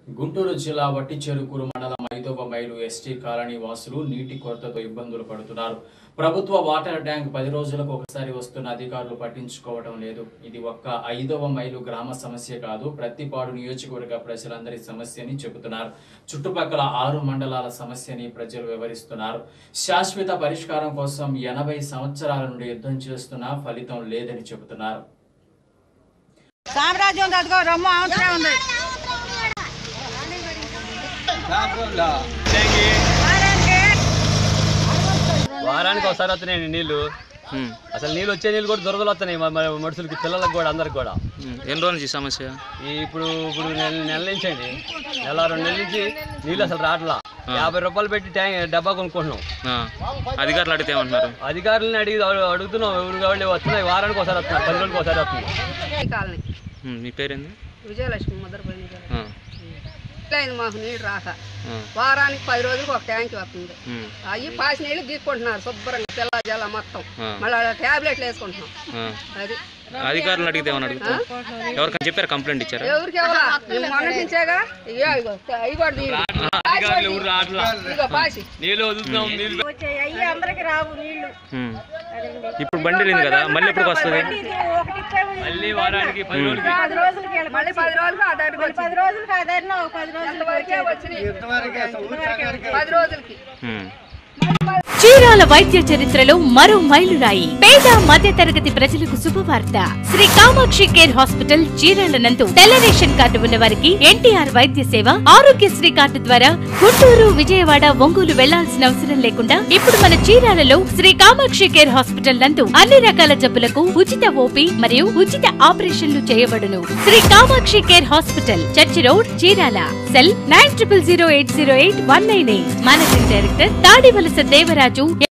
గుంటూరు జిల్లా వట్టిచెరుకూరు మండలం ఐదవ మైలు ఎస్టీ కాలనీ వాసులు నీటి కొరతతో ఇబ్బందులు పడుతున్నారు ప్రభుత్వ వాటర్ ట్యాంక్ పది రోజులకు ఒకసారి వస్తున్న అధికారులు పట్టించుకోవడం లేదు ఇది ఒక్క ఐదవ మైలు గ్రామ సమస్య కాదు ప్రతిపాడు నియోజకవర్గ ప్రజలందరి సమస్యని చెబుతున్నారు చుట్టుపక్కల ఆరు మండలాల సమస్యని ప్రజలు వివరిస్తున్నారు శాశ్వత పరిష్కారం కోసం ఎనభై సంవత్సరాల నుండి యుద్ధం చేస్తున్నా ఫలితం లేదని చెబుతున్నారు సామ్రాజ్యం ఉంది అదిగో రొమ్మ అవసరం ఉంది వారానికి ఒకసారి వస్తున్నాయి నీళ్లు ఉమ్, అసలు నీళ్ళు వచ్చే నీళ్ళు కూడా దొరదలు వస్తున్నాయి మ- మ- మనుషులకి పిల్లలకు కూడా అందరికి కూడా ఉమ్. ఎన్ని రోజుల నుంచి ఈ సమస్య ఈ ఇప్పుడు ఇప్పుడు నెల నెల నుంచి అండి నెల రెండు నెలల నుంచి నీళ్ళు అసలు రావట్లా యాభై రూపాయలు పెట్టి ట్యాంక్ డబ్బా కొనుక్కుంటున్నాం ఆ, అధికారులు అడిగితే ఏమంటున్నారు అధికారులను అడిగి అడు- అడుగుతున్నాం ఎవరు వాళ్ళు వస్తున్నాయి వారానికి ఒకసారి వస్తున్నాయి పది రోజులకి ఒకసారి వస్తున్నాయి కాలనీ ఉమ్, మీ పేరేంది విజయలక్ష్మి ముద్రపోయింది ఆ, ఇట్లయింది మాకు నీళ్ళు రాక ఆ, వారానికి పది రోజులకు ఒక ట్యాంక్ వస్తుంది ఉమ్, అవి పాసి నీళ్ళు గీక్కుంటున్నారు శుభ్రంగా తెల్ల జల మొత్తం ఆ, మళ్ళీ ట్యాబ్లెట్లు వేసుకుంటున్నాం ఆ. అది అధికారులు అడిగితే ఏమని అడుగుతారు ఎవరికైనా చెప్పారు కంప్లైంట్ ఇచ్చారా ఎవరికి ఎవరా మేము మొన్న నుంచేగా ఇగో ఇగో ఇవి కూడా నీళ్ళు. అధికారులు ఎవరు రావట్లా ఇదిగో పాసి నీళ్ళు వదులుతున్నాం నీళ్ళు ఉమ్. ఇప్పుడు బండి లేదు కదా మళ్ళీ ఎప్పుడు వస్తుంది మళ్ళీ వారానికి పది రోజులకి మళ్ళీ పది రోజులు ఆ దగ్గరికి వచ్చి పది రోజులు ఎంతవరకే వచ్చినాయి పది రోజులకి ఉమ్. చీరాల వైద్య చరిత్రలో మరో మైలురాయి పేద మధ్య తరగతి ప్రజలకు శుభవార్త శ్రీ కామాక్షి కేర్ హాస్పిటల్ చీరాల నందు తెల్ల రేషన్ కార్డు ఉన్న వారికి ఎన్టీఆర్ వైద్య సేవ ఆరోగ్యశ్రీ కార్డు ద్వారా గుంటూరు విజయవాడ ఒంగోలు వెళ్లాల్సిన అవసరం లేకుండా ఇప్పుడు మన చీరాలలో శ్రీ కామాక్షి కేర్ హాస్పిటల్ నందు అన్ని రకాల జబ్బులకు ఉచిత ఓపీ మరియు ఉచిత ఆపరేషన్లు చేయబడును Shri Kamakshi care hospital church road Chirala cell nine triple zero eight zero eight one nine eight managing director Tadivalasa Devaraju